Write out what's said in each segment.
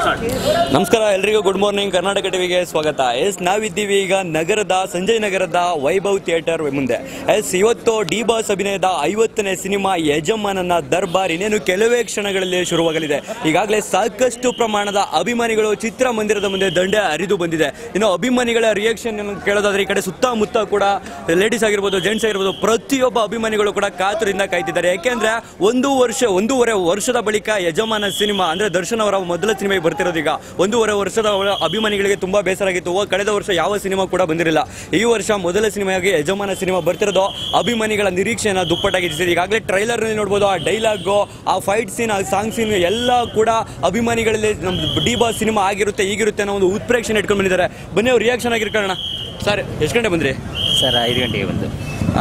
ನಮಸ್ಕಾರ ಎಲ್ರಿಗೂ good morning Karnataka ಟಿವಿಗೆ ಸ್ವಾಗತ ಎಸ್ ನಾವಿದ್ದೀವಿ ಈಗ ನಗರದ ಸಂಜಯ್ ನಗರದ ವೈಭವ್ ಥಿಯೇಟರ್ ಮುಂದೆ ಎಸ್ ಇವತ್ತು ಡಿ ಬಾಸ್ ಅಭಿನಯದ ಐವತ್ತನೇ ಸಿನಿಮಾ ಯಜಮಾನನ ದರ್ಬಾರ್ ಇನ್ನೇನು ಕೆಲವೇ ಕ್ಷಣಗಳಲ್ಲಿ ಶುರುವಾಗಲಿದೆ ಈಗಾಗಲೇ ಸಾಕಷ್ಟು ಪ್ರಮಾಣದ ಅಭಿಮಾನಿಗಳು ಚಿತ್ರಮಂದಿರದ ಮುಂದೆ ದಂಡೆ ಹರಿದು ಬಂದಿದೆ ಇನ್ನು ಅಭಿಮಾನಿಗಳ ರಿಯಾಕ್ಷನ್ ಕೇಳೋದಾದ್ರೆ ಈ ಕಡೆ ಸುತ್ತಮುತ್ತ ಕೂಡ ಲೇಡೀಸ್ ಆಗಿರ್ಬೋದು ಜೆಂಟ್ಸ್ ಆಗಿರ್ಬೋದು ಪ್ರತಿಯೊಬ್ಬ ಅಭಿಮಾನಿಗಳು ಕೂಡ ಕಾತುರಿಂದ ಕಾಯ್ತಿದ್ದಾರೆ ಯಾಕೆಂದ್ರೆ ಒಂದು ವರ್ಷ ಒಂದೂವರೆ ವರ್ಷದ ಬಳಿಕ ಯಜಮಾನ ಸಿನಿಮಾ ಅಂದ್ರೆ ದರ್ಶನ್ ಅವರ ಮೊದಲ ಸಿನಿಮಾಗೆ ಬರ್ತಿರೋದು ಈಗ ಒಂದೂವರೆ ವರ್ಷದ ಅವರ ಅಭಿಮಾನಿಗಳಿಗೆ ತುಂಬಾ ಬೇಸರ ಆಗಿತ್ತು ಓ, ಕಳೆದ ವರ್ಷ ಯಾವ ಸಿನಿಮಾ ಕೂಡ ಬಂದಿರಲಿಲ್ಲ ಈ ವರ್ಷ ಮೊದಲ ಸಿನಿಮಾಗೆ ಯಜಮಾನ ಸಿನಿಮಾ ಬರ್ತಿರೋದು ಅಭಿಮಾನಿಗಳ ನಿರೀಕ್ಷೆಯನ್ನ ದುಪ್ಪಟ್ಟಾಗಿಸಿದೆ ಈಗಾಗಲೇ ಟ್ರೈಲರ್ ನಲ್ಲಿ ನೋಡ್ಬೋದು ಆ ಡೈಲಾಗು ಆ ಫೈಟ್ ಸೀನ್ ಆ ಸಾಂಗ್ ಸೀನ್ ಎಲ್ಲ ಕೂಡ ಅಭಿಮಾನಿಗಳಲ್ಲಿ ನಮ್ಮ ಡಿ ಬಾಸ್ ಸಿನಿಮಾ ಆಗಿರುತ್ತೆ ಈಗಿರುತ್ತೆ ಅನ್ನೋ ಒಂದು ಉತ್ಪ್ರೇಕ್ಷಣೆ ಇಟ್ಕೊಂಡು ಬಂದಿದ್ದಾರೆ ಬನ್ನಿ ಅವ್ರು ರಿಯಾಕ್ಷನ್ ಆಗಿರ್ಕೊಳ್ಳೋಣ ಸರ್ ಎಷ್ಟು ಗಂಟೆ ಬಂದ್ರಿ ಸರ್ ಐದು ಗಂಟೆಗೆ ಬಂದು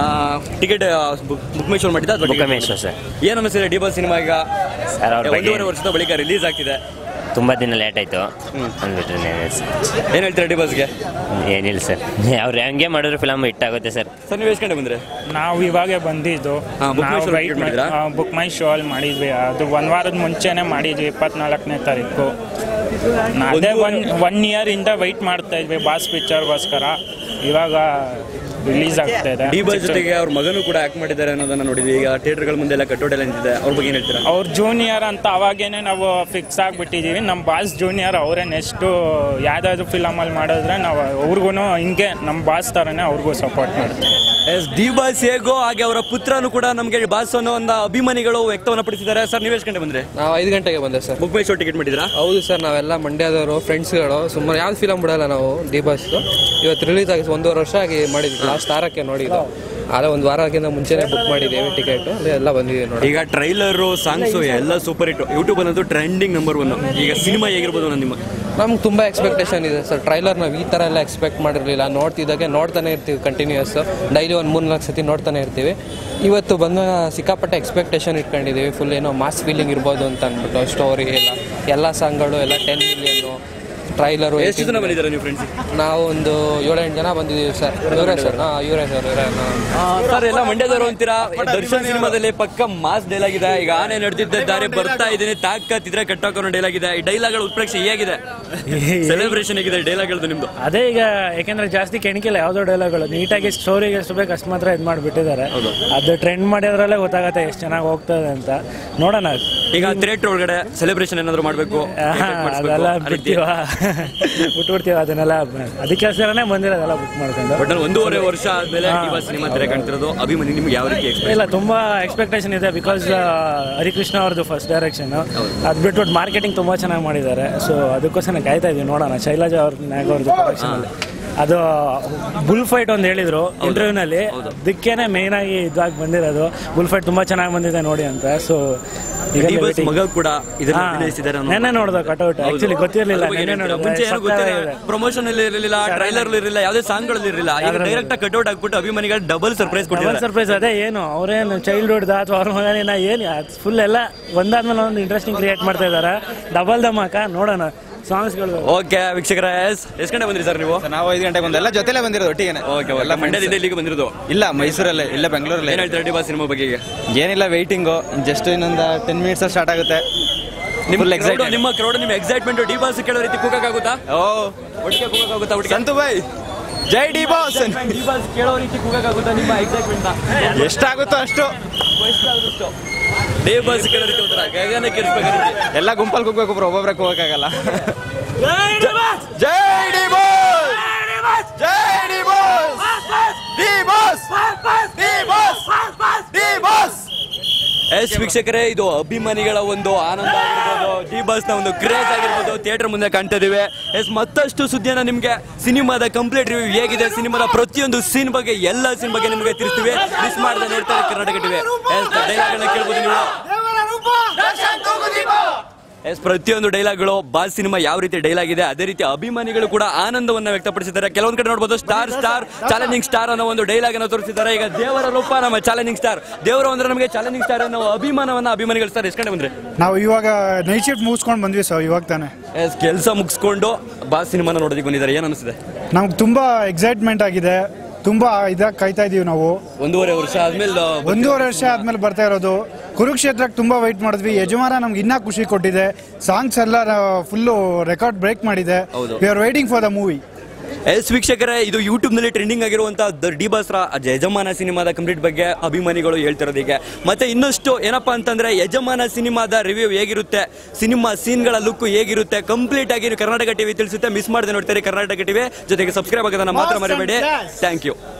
ಟಿಕೆಟ್ ಬುಕ್ ಮೈ ಶೋ ಮಾಡಿದ್ದ ಅಥವಾ ticket ಬುಕ್ಕಮೇಶ್ವರ್ ಸರ್ ಏನು ಅನಿಸ್ತಿದೆ ಡಿ ಬಾಸ್ ಸಿನಿಮಾ ಈಗ ಸರ್ ಅವ್ರ ಬಗ್ಗೆ ಒಂದೂವರೆ ವರ್ಷದ ಬಳಿಕ ರಿಲೀಸ್ ಆಗ್ತಿದೆ ತುಂಬ ದಿನ ಲೇಟ್ ಆಯಿತು ಹ್ಮ್. ಅಂದ್ಬಿಟ್ರೆ ಏನು ಹೇಳ್ತೀರಾ ಡಿ ಬಾಸ್ಗೆ ಏನಿಲ್ಲ ಸರ್ ಅವ್ರು ಹಂಗೆ ಮಾಡಿದ್ರೆ ಫಿಲಮ್ ಹಿಟ್ಟಾಗುತ್ತೆ ಸರ್ ಸರ್ ನೀವು ಎಷ್ಟು ಗಂಟೆ ಬಂದ್ರೆ ನಾವು ಇವಾಗೆ ಬಂದಿದ್ದು ಹಾ, book my ನಾವು show ವೈಟ್ ticket ಮಾಡಿದ್ರಾ? ಬುಕ್ ಮೈ ಶೋ ಅಲ್ಲಿ ಮಾಡಿದ್ವಿ ಅದು ಒಂದು ವಾರದ ಮುಂಚೆನೆ ಮಾಡಿದ್ವಿ ಇಪ್ಪತ್ನಾಲ್ಕನೇ ತಾರೀಕು ನಾ- ಅದೇ ಒನ್ ಒನ್ ಇಯರ್ ಇಂದ ವೈಟ್ ಮಾಡ್ತಾ ಇದ್ವಿ ಬಾಸ್ ಪಿಕ್ಚರ್ಗೋಸ್ಕರ ಇವಾಗ ರಿಲೀಸ್ ಆಗ್ತಾ ಇದೆ ಡಿ ಬಾಸ್ ಜೊತೆಗೆ ಅವ್ರ ಮಗನೂ ಕೂಡ ಆಕ್ಟ್ ಮಾಡಿದ್ದಾರೆ ಅನ್ನೋದನ್ನ ನೋಡಿದ್ವಿ ಈಗ ಥಿಯೇಟರ್ಗಳ ಮುಂದೆ ಎಲ್ಲ ಕಟ್ಟೋಟ ಎಲ್ಲ ನಿಂತಿದೆ ಅವ್ರ ಬಗ್ಗೆ ಏನು ಹೇಳ್ತೀರಾ ಅವ್ರ ಜೂನಿಯರ್ ಅಂತ ಅವಾಗೇನೆ ನಾವು ಫಿಕ್ಸ್ ಆಗಿಬಿಟ್ಟಿದ್ದೀವಿ ನಮ್ಮ ಬಾಸ್ ಜೂನಿಯರ್ ಅವರೇ ನೆಕ್ಸ್ಟು ಯಾವುದಾದ್ರು ಫಿಲಮಲ್ಲಿ ಮಾಡಿದ್ರೆ ನಾವು ಅವ್ರಿಗೂ ಹಿಂಗೆ ನಮ್ಮ ಬಾಸ್ ಥರನೇ ಅವ್ರಿಗೂ ಸಪೋರ್ಟ್ ಮಾಡ್ತೀವಿ ಎಸ್ ಡಿ ಬಾಸ್ ಹೇಗೋ ಹಾಗೆ ಅವರ ಪುತ್ರನು ಕೂಡ ನಮಗೆ ಬಾಸ್ ಅನ್ನೋ ಒಂದು ಅಭಿಮಾನಿಗಳು ವ್ಯಕ್ತವನ್ನ ಪಡಿಸಿದ್ದಾರೆ ಸರ್ ನೀವು ಎಷ್ಟು ಗಂಟೆ ಬಂದ್ರೆ ನಾವು ಐದು ಗಂಟೆಗೆ ಬಂದೆ sir book my show ticket ಮಾಡಿದ್ರಾ ಹೌದು ಸರ್ ನಾವೆಲ್ಲ ಮಂಡ್ಯದವರು ಫ್ರೆಂಡ್ಸ್ಗಳು ಸುಮ್ಮನೆ ಯಾವ್ದು ಫಿಲಮ್ ಬಿಡಲ್ಲ ನಾವು ಡಿ ಬಸ್ ಇವತ್ತು ರಿಲೀಸ್ ಆಗಿ ಒಂದೂವರೆ ವರ್ಷ ಆಗಿ ಮಾಡಿದ್ವಿ ಲಾಸ್ಟ್ ಆರಕ್ಕೆ ನೋಡಿದ್ದು ಅಲ್ಲೇ ಒಂದು ವಾರಕ್ಕಿಂತ ಮುಂಚೆನೇ ಬುಕ್ ಮಾಡಿದ್ದೀವಿ ಟಿಕೆಟ್ ಅದೇ ಎಲ್ಲ ಬಂದಿದೆ ನೋಡಿ ಈಗ ಟ್ರೈಲರು ಸಾಂಗ್ಸು ಎಲ್ಲ ಸೂಪರ್ ಹಿಟ್ ಯೂಟ್ಯೂಬ್ ಅನ್ನೋದು ಟ್ರೆಂಡಿಂಗ್ ನಂಬರ್ ಒನ್ ಈಗ ಸಿನಿಮಾ ಹೇಗಿರ್ಬೋದು ಅನ್ನೋ ನಿಮ್ಮ ನಮ್ಗೆ ತುಂಬ ಎಕ್ಸ್ಪೆಕ್ಟೇಷನ್ ಇದೆ ಸರ್ ಟ್ರೈಲರ್ ನಾವು ಈ ಥರ ಎಲ್ಲ ಎಕ್ಸ್ಪೆಕ್ಟ್ ಮಾಡಿರಲಿಲ್ಲ ನೋಡ್ತಿದ್ದಾಗೆ ನೋಡ್ತಾನೆ ಇರ್ತೀವಿ ಕಂಟಿನ್ಯೂಸ್ ಡೈಲಿ ಒಂದು ಮೂರು ನಾಲ್ಕು ಸತಿ ನೋಡ್ತಾನೆ ಇರ್ತೀವಿ ಇವತ್ತು ಬಂದ ಸಿಕ್ಕಾಪಟ್ಟೆ ಎಕ್ಸ್ಪೆಕ್ಟೇಷನ್ ಇಟ್ಕೊಂಡಿದ್ದೀವಿ ಫುಲ್ ಏನೋ ಮಾಸ್ ಫೀಲಿಂಗ್ ಇರ್ಬೋದು ಅಂತ ಅಂದ್ಬಿಟ್ಟು ಸ್ಟೋರಿ ಎಲ್ಲ ಎಲ್ಲ ಸಾಂಗ್ಗಳು ಎಲ್ಲ ಟೆನ್ ಮಿಲಿಯನ್ನು ಟ್ರೈಲರು ಎಷ್ಟು ಜನ ಬಂದಿದ್ದಾರೆ ನೀವು ಫ್ರೆಂಡ್ಸ್ ನಾವು ಒಂದು ಏಳೆಂಟು ಜನ ಬಂದಿದ್ದೀವಿ ಸರ್ ಇವರೇ ಸರ್ ಹಾಂ ಇವರೇ ಸರ್ ಇವರೇ ಸರ್ ಎಲ್ಲ ಮಂಡ್ಯದವರು ಅಂತೀರಾ ದರ್ಶನ್ ಸಿನಿಮಾದಲ್ಲಿ ಪಕ್ಕ ಮಾಸ್ ಡೈಲಾಗ್ ಇದೆ ಈಗ ಆನೆ ನಡೆದಿದ್ದ ದಾರಿ ಬರ್ತಾ ಇದ್ದೀನಿ ತಾಕತ್ತಿದ್ರೆ ಕಟ್ಟಾಕೋನೋ ಡೈಲಾಗ್ ಇದೆ ಈ ಡೈಲಾಗ್ಗಳ ಉತ್ಪ್ರೇಕ್ಷೆ ಹೇಗಿದೆ ಸೆಲೆಬ್ರೇಷನ್ ಹೇಗಿದೆ ಡೈಲಾಗ್ಗಳದ್ದು ನಿಮ್ದು ಅದೇ ಈಗ ಯಾಕೆಂದ್ರೆ ಜಾಸ್ತಿ ಕೆಣಕಿಲ್ಲ ಯಾವ್ದೋ ಡೈಲಾಗ್ಗಳು ನೀಟಾಗಿ ಸ್ಟೋರಿಗೆ ಎಷ್ಟು ಬೇಕು ಅಷ್ಟು ಮಾತ್ರ ಇದು ಮಾಡಿಬಿಟ್ಟಿದ್ದಾರೆ ಅದು ಟ್ರೆಂಡ್ ಮಾಡಿದ್ರಲ್ಲೇ ಗೊತ್ತಾಗತ್ತೆ ಎಷ್ಟು ಚೆನ್ನಾಗಿ ಹೋಗ್ತದೆ ಅಂತ ನೋಡೋಣ ಈಗ ಥಿಯೇಟರ್ ಒಳಗಡೆ ಸೆಲೆಬ್ರೇಷನ್ ಏನಾದ್ರು ಮಾಡಬೇಕು ಆಹಾ, ಅದೆಲ್ಲ ಬಿಡ್ತೀವ ಬಿಟ್ಬಿಡ್ತೀವ ಅದನ್ನೆಲ್ಲ ಅದಕ್ಕೋಸ್ಕರನೇ ಬಂದಿರೋದೆಲ್ಲ ಬುಕ್ ಮಾಡ್ಕೊಂಡು ಬಟ್ ನಾನು ಒಂದೂವರೆ ವರ್ಷ ಆದ್ಮೇಲೆ ಡಿವಾ ಸಿನಿಮಾ ತೆರೆ ಕಾಣ್ತಿರೋದು ಅಭಿಮನ್ಯು ನಿಮ್ಗೆ ಯಾವ ರೀತಿ ಎಕ್ಸ್ಪೆಕ್ಟ್ ಇಲ್ಲ ತುಂಬಾ ಎಕ್ಸ್ಪೆಕ್ಟೇಷನ್ ಇದೆ ಬಿಕಾಸ್ ಹರಿಕೃಷ್ಣ ಅವ್ರದ್ದು ಫಸ್ಟ್ ಡೈರೆಕ್ಷನ್ ಅದು ಬಿಟ್ಬಿಟ್ಟು ಮಾರ್ಕೆಟಿಂಗ್ ತುಂಬಾ ಚೆನ್ನಾಗಿ ಮಾಡಿದ್ದಾರೆ ಸೊ ಅದಕ್ಕೋಸ್ಕರ ಕಾಯ್ತಾ ಇದೀವಿ ನೋಡೋಣ ಶೈಲಜಾ ಅವ್ರ ನಾಯಕ್ ಅವ್ರದ್ದು production ಅಲ್ಲಿ ಅದು ಬುಲ್ ಫೈಟ್ ಒಂದು ಹೇಳಿದ್ರು ಇಂಟರ್ವ್ಯೂನಲ್ಲಿ ಅದಕ್ಕೇನೆ ಮೇನ್ ಆಗಿ ಇದಾಗಿ ಬಂದಿರೋದು ಬುಲ್ ಫೈಟ್ ತುಂಬಾ ಚೆನ್ನಾಗಿ ಬಂದಿದೆ ನೋಡಿ ಅಂತ ಸೊ ಡಿಬಾಸ್ ಮಗ ಕೂಡ ಇದನ್ನ ಅಭಿನಯಿಸಿದ್ದಾರೆ ಅನ್ನೋ- ನೆನ್ನೆ ನೋಡ್ದ ಕಟೌಟ್ ಹೌದು. ಆಕ್ಚುಲಿ ಗೊತ್ತಿರ್ಲಿಲ್ಲ ಅದ್ರ ಬಗ್ಗೆ ನೆನ್ನೆ ಏನ್ ಹೇಳ್ತೀರಾ? ನೋಡಿದ್ರೆ ಮುಂಚೆ ಏನು ಗೊತ್ತಿಲ್ಲ ಸಖತ್ತಾಗಿದೆ. ಪ್ರಮೋಷನ್ ಅಲ್ಲಿ ಇರಲಿಲ್ಲ ಟ್ರೈಲರ್ ಇರಲಿಲ್ಲ ಯಾವುದೇ ಸಾಂಗ್ ಇರಲಿಲ್ಲ ಈಗ ಡೈರೆಕ್ಟ್ ಆಗಿ ಕಟ್ಔಟ್ ಹಾಕ್ಬಿಟ್ಟು ಅಭಿಮಾನಿಗಳು ಡಬಲ್ ಸರ್ಪ್ರೈಸ್ ಡಬಲ್ ಕೊಟ್ಟಿದ್ದಾರೆ ಸರ್ಪ್ರೈಸ್ ಅದೇ ಏನು ಅವ್ರೇನು ಚೈಲ್ಡ್ಹುಡ್ ಅಥವಾ ಅವ್ರ ಮಗನೇನ ಏನು ಫುಲ್ ಎಲ್ಲ ಒಂದಾದ್ಮೇಲೆ ಒಂದು ಇಂಟ್ರೆಸ್ಟಿಂಗ್ ಕ್ರಿಯೇಟ್ ಮಾಡ್ತಾ ಇದ್ದಾರೆ ಡಬಲ್ ಧಮಾಕ ನೋಡೋಣ ಸಾಂಗ್ಸ್ಗಳು ಓಕೆ ವೀಕ್ಷಕರ ಎಸ್ ಎಷ್ಟು ಗಂಟೆ ಬಂದ್ರಿ ಸರ್ ನೀವು ನಾವು ಐದು ಗಂಟೆಗೆ ಬಂದು ಎಲ್ಲ ಜೊತೆಲೆ ಬಂದಿರೋದು ಒಟ್ಟಿಗೆ ಓಕೆ ಎಲ್ಲ ಮಂಡ್ಯದಿಂದ ಇಲ್ಲಿಗೆ ಬಂದಿರೋದು ಇಲ್ಲ ಮೈಸೂರಲ್ಲೇ ಇಲ್ಲ ಬೆಂಗಳೂರಲ್ಲೇ ಏನ್ ಹೇಳ್ತಾರೆ ಡಿಬಾ ಸಿನಿಮಾ ಬಗ್ಗೆ ಈಗ? ಏನಿಲ್ಲ ವೆಯ್ಟಿಂಗು ಜಸ್ಟ್ ಇನ್ನೊಂದು ಟೆನ್ ಮಿನಿಟ್ಸ್ ಸ್ಟಾರ್ಟ್ ಆಗುತ್ತೆ ನಿಮ್ಮ Full crowd, excited. ನಿಮ್ಮ ಕ್ರೌಡ್ ನಿಮ್ಮ ಎಕ್ಸೈಟ್ಮೆಂಟ್ ಡಿಬಾಸ್ ಕೇಳೋ ರೀತಿ ಕೂಗಕ್ಕಾಗುತ್ತಾ ಓ ಒಟ್ಟಿಗೆ ಕೂಗಕ್ಕಾಗುತ್ತಾ ಒಟ್ಟಿಗೆ ಸಂತು ಬಾಯ್ ಜೈ ಡಿ ಬಾಸ್ ಡಿಬಾಸ್ ಕೇಳೋ ರೀತಿ ಕೂಗಕ್ಕಾಗುತ್ತಾ ನಿಮ್ಮ ಎಕ್ಸೈಟ್ಮೆಂಟ್ ಎಷ್ಟಾಗುತ್ತೋ ಅಷ್ಟು ಡಿಬಾಸ್ ಕೇಳೋ ರೀತಿ ಒಂಥರ ಗಗನ ಕೇಳಿಸ್ಬೇಕಾದ್ರೆ ಎಲ್ಲ ಗುಂಪಲ್ಲಿ ಕೂಗ್ಬೇಕು ಒಬ್ರು ಒಬ್ಬೊಬ್ರೆ ಕೂಗಕ್ಕಾಗಲ್ಲ ಜೈ ಡಿ ಬಾಸ್ ಜೈ D boss D boss D boss D boss yes ವೀಕ್ಷಕರೇ ಇದು ಅಭಿಮಾನಿಗಳ ಒಂದು ಆನಂದ ಆಗಿರ್ಬೋದು ಡಿ ಬಾಸ್ ನ ಒಂದು ಕ್ರೇಜ್ ಆಗಿರ್ಬೋದು ಥಿಯೇಟರ್ ಮುಂದೆ ಕಾಣ್ತಾ ಇದೀವಿ ಎಸ್ ಮತ್ತಷ್ಟು ಸುದ್ದಿಯನ್ನ ನಿಮ್ಗೆ ಸಿನಿಮಾದ ಕಂಪ್ಲೀಟ್ ರಿವ್ಯೂ ಹೇಗಿದೆ ಸಿನಿಮಾದ ಪ್ರತಿಯೊಂದು ಸೀನ್ ಬಗ್ಗೆ ಎಲ್ಲ ಸೀನ್ ಬಗ್ಗೆ ನಿಮಗೆ ತಿಳಿಸ್ತೀವಿ ಮಿಸ್ ಮಾಡದೆ ನೋಡ್ತಾರೆ ಕರ್ನಾಟಕ ಟಿವಿ ಎಸ್ ಡೈಲಾಗ್ ಕೇಳ್ಬೋದು ನೀವು ಎಸ್ ಪ್ರತಿಯೊಂದು ಡೈಲಾಗ್ಗಳು ಬಾಸ್ ಸಿನಿಮಾ ಯಾವ ರೀತಿ ಡೈಲಾಗ್ ಇದೆ ಅದೇ ರೀತಿ ಅಭಿಮಾನಿಗಳು ಕೂಡ ಆನಂದವನ್ನ ವ್ಯಕ್ತಪಡಿಸಿದ್ದಾರೆ ಕೆಲವೊಂದು ಕಡೆ ನೋಡಬಹುದು ಸ್ಟಾರ್ ಸ್ಟಾರ್ ಚಾಲೆಂಜಿಂಗ್ ಸ್ಟಾರ್ ಅನ್ನೋ ಒಂದು ಡೈಲಾಗ್ ಅನ್ನು ತೋರಿಸಿದ್ದಾರೆ ಈಗ ದೇವರ ರೂಪ ನಮ್ಮ ಚಾಲೆಂಜಿಂಗ್ ಸ್ಟಾರ್ ದೇವರು ಅಂದ್ರೆ ನಮಗೆ ಚಾಲೆಂಜಿಂಗ್ ಸ್ಟಾರ್ ಅನ್ನೋ ಅಭಿಮಾನವನ್ನ ಅಭಿಮಾನಿಗಳು ಸರ್ ಎಷ್ಟು ಕಡೆ ಬಂದ್ರೆ ನಾವು ಇವಾಗ ನೈಟ್ ಶಿಫ್ಟ್ ಮುಗಿಸ್ಕೊಂಡು ಬಂದ್ವಿ ಸರ್ ಇವಾಗ ತಾನೆ ಎಸ್ ಕೆಲಸ ಮುಗಿಸ್ಕೊಂಡು ಬಾಸ್ ಸಿನಿಮಾನ ನೋಡೋದಕ್ಕೆ ಬಂದಿದ್ದಾರೆ ಏನ್ ಅನಿಸಿದೆ ನಮ್ಗೆ ತುಂಬ ಎಕ್ಸೈಟ್ಮೆಂಟ್ ಆಗಿದೆ ತುಂಬ ಇದಾಗಿ ಕಾಯ್ತಾ ಇದೀವಿ ನಾವು ಒಂದೂವರೆ ವರ್ಷ ಆದ್ಮೇಲೆ ಒಂದೂವರೆ ವರ್ಷ ಆದ್ಮೇಲೆ ಬರ್ತಾ ಇರೋದು ಕುರುಕ್ಷೇತ್ರಕ್ಕೆ ತುಂಬ ವೆಯ್ಟ್ ಮಾಡಿದ್ವಿ ಯಜಮಾನ ನಮ್ಗೆ ಇನ್ನೂ ಖುಷಿ ಕೊಟ್ಟಿದೆ ಸಾಂಗ್ಸ್ ಎಲ್ಲ ಫುಲ್ಲು ರೆಕಾರ್ಡ್ ಬ್ರೇಕ್ ಮಾಡಿದೆ ಹೌದು. We are waiting for the movie yes ವೀಕ್ಷಕರೇ ಇದು ಯೂಟ್ಯೂಬ್ ನಲ್ಲಿ ಟ್ರೆಂಡಿಂಗ್ ಆಗಿರುವಂತ ದ ಡಿ ಬಾಸ್ರ ಯಜಮಾನ ಸಿನಿಮಾದ ಕಂಪ್ಲೀಟ್ ಬಗ್ಗೆ ಅಭಿಮಾನಿಗಳು ಹೇಳ್ತಿರೋದು ಹೀಗೆ ಮತ್ತೆ ಇನ್ನಷ್ಟು ಏನಪ್ಪಾ ಅಂತಂದ್ರೆ ಯಜಮಾನ ಸಿನಿಮಾದ ರಿವ್ಯೂ ಹೇಗಿರುತ್ತೆ ಸಿನಿಮಾ ಸೀನ್ಗಳ ಲುಕ್ ಹೇಗಿರುತ್ತೆ ಕಂಪ್ಲೀಟ್ ಆಗಿ ನೀವು ಕರ್ನಾಟಕ ಟಿವಿ ತಿಳಿಸುತ್ತೆ ಮಿಸ್ ಮಾಡದೆ ನೋಡ್ತಾರೆ ಕರ್ನಾಟಕ ಟಿವಿ ಜೊತೆಗೆ ಸಬ್ಸ್ಕ್ರೈಬ್ ಆಗೋದನ್ನ ಮಾತ್ರ ಮರಿಬೇಡಿ ಥ್ಯಾಂಕ್ ಯು